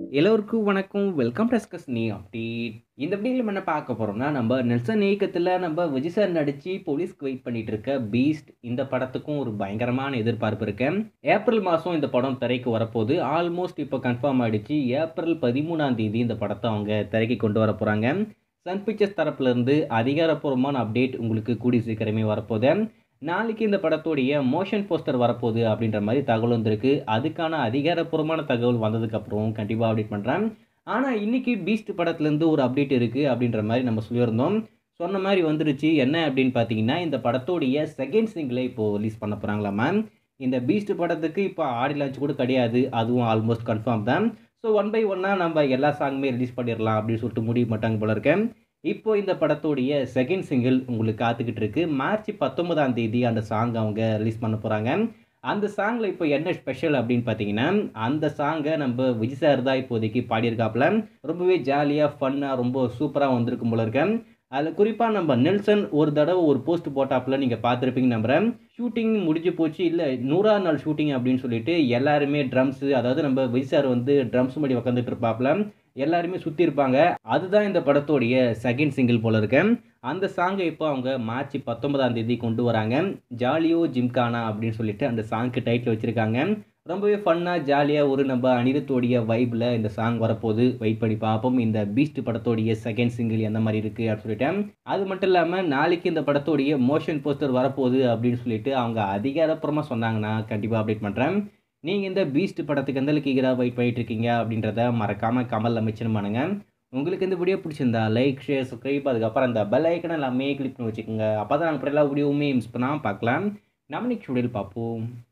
எல்லோருக்கும் வணக்கம் வெல்கம் டஸ்கஸ் நீ அப்டேட் இந்த வீடியோவில் நம்ம என்ன பார்க்க போகிறோம்னா நம்ம நெல்சன் இயக்கத்தில் நம்ம விஜய் சார் நடித்து போலீஸ்க்கு வெயிட் பண்ணிட்டு இருக்க பீஸ்ட் இந்த படத்துக்கும் ஒரு பயங்கரமான எதிர்பார்ப்பு இருக்கு ஏப்ரல் மாதம் இந்த படம் திரைக்கு வரப்போகுது ஆல்மோஸ்ட் இப்போ கன்ஃபார்ம் ஆயிடுச்சு ஏப்ரல் பதிமூணாம் தேதி இந்த படத்தை அவங்க திரைக்கு கொண்டு வர போகிறாங்க சன் பிக்சர்ஸ் தரப்புலேருந்து அதிகாரப்பூர்வமான அப்டேட் உங்களுக்கு கூடி சீக்கிரமே வரப்போகுது நாளைக்கு இந்த படத்துடைய மோஷன் போஸ்டர் வரப்போகுது அப்படின்ற மாதிரி தகவல் வந்திருக்கு அதுக்கான அதிகாரப்பூர்வமான தகவல் வந்ததுக்கப்புறம் கண்டிப்பாக அப்டேட் பண்ணுறேன் ஆனால் இன்றைக்கி பீஸ்ட் படத்துலேருந்து ஒரு அப்டேட் இருக்குது அப்படின்ற மாதிரி நம்ம சொல்லியிருந்தோம் சொன்ன மாதிரி வந்துருச்சு என்ன அப்படின்னு பார்த்தீங்கன்னா இந்த படத்துடைய செகண்ட் சிங்கிளை இப்போது ரிலீஸ் பண்ண போகிறாங்களாமா இந்த பீஸ்ட் படத்துக்கு இப்போ ஆடி லான்ச் கூட கிடையாது அதுவும் ஆல்மோஸ்ட் கன்ஃபார்ம் தான் ஸோ ஒன் பை ஒன்னாக நம்ம எல்லா சாங்குமே ரிலீஸ் பண்ணிடலாம் அப்படின்னு சொல்லிட்டு முடிவு மாட்டாங்க போல இருக்கேன் இப்போ இந்த படத்துடைய செகண்ட் சிங்கிள் உங்களுக்கு காத்துக்கிட்டு இருக்கு மார்ச் பத்தொன்பதாம் தேதி அந்த சாங் அவங்க ரிலீஸ் பண்ண போகிறாங்க அந்த சாங்கில் இப்போ என்ன ஸ்பெஷல் அப்படின்னு பார்த்தீங்கன்னா அந்த சாங்கை நம்ம விஜய் சார் தான் இப்போதைக்கு பாடியிருக்காப்புல ரொம்பவே ஜாலியாக ஃபன்னாக ரொம்ப சூப்பராக வந்திருக்கும் போல இருக்கேன் அதில் குறிப்பாக நம்ம நெல்சன் ஒரு தடவை ஒரு போஸ்ட் போட்டாப்புல நீங்கள் பார்த்துருப்பீங்க நம்புகிறேன் ஷூட்டிங் முடிஞ்சு போச்சு இல்லை நூறாவது நாள் ஷூட்டிங் அப்படின்னு சொல்லிட்டு எல்லாருமே ட்ரம்ஸு அதாவது நம்ம விஜய் சார் வந்து ட்ரம்ஸ் முடி உட்காந்துட்டு இருப்பாப்புல எல்லாருமே சுற்றி இருப்பாங்க அதுதான் இந்த படத்தோடைய செகண்ட் சிங்கிள் போல இருக்கு அந்த சாங்கை இப்போ அவங்க மார்ச் பத்தொன்பதாம் தேதி கொண்டு வராங்க ஜாலியோ ஜிம்கானா அப்படின்னு சொல்லிட்டு அந்த சாங்க்கு டைட்டில் வச்சுருக்காங்க ரொம்பவே ஃபன்னாக ஜாலியாக ஒரு நம்ம அனிருத்தோடைய வைப்பில் இந்த சாங் வரப்போகுது வெயிட் பண்ணி பார்ப்போம் இந்த பீஸ்ட் படத்தோடைய செகண்ட் சிங்கிள் எந்த மாதிரி இருக்குது அப்படின்னு சொல்லிட்டேன் அது மட்டும் இல்லாமல் நாளைக்கு இந்த படத்தோடைய மோஷன் போஸ்டர் வரப்போகுது அப்படின்னு சொல்லிட்டு அவங்க அதிகாரப்பூர்வமாக சொன்னாங்கன்னா கண்டிப்பாக அப்டேட் பண்ணுறேன் நீங்கள் இந்த பீஸ்ட் படத்துக்கு எந்த அளவுக்கு ஈகராக வெயிட் பண்ணிட்டு இருக்கீங்க அப்படின்றத மறக்காமல் கமலில் மென்ஷன் பண்ணுங்கள் உங்களுக்கு இந்த வீடியோ பிடிச்சிருந்தா லைக் ஷேர் சப்ஸ்கிரைப் அதுக்கப்புறம் அந்த பெல் ஐக்கனை எல்லாமே கிளிக் பண்ணி வச்சுக்கோங்க அப்போ தான் நாங்கள் எல்லா வீடியோவுமே மிஸ் பண்ணாமல் பார்க்கலாம் நம்ம நெக்ஸ்ட் வீடியோவில் பார்ப்போம்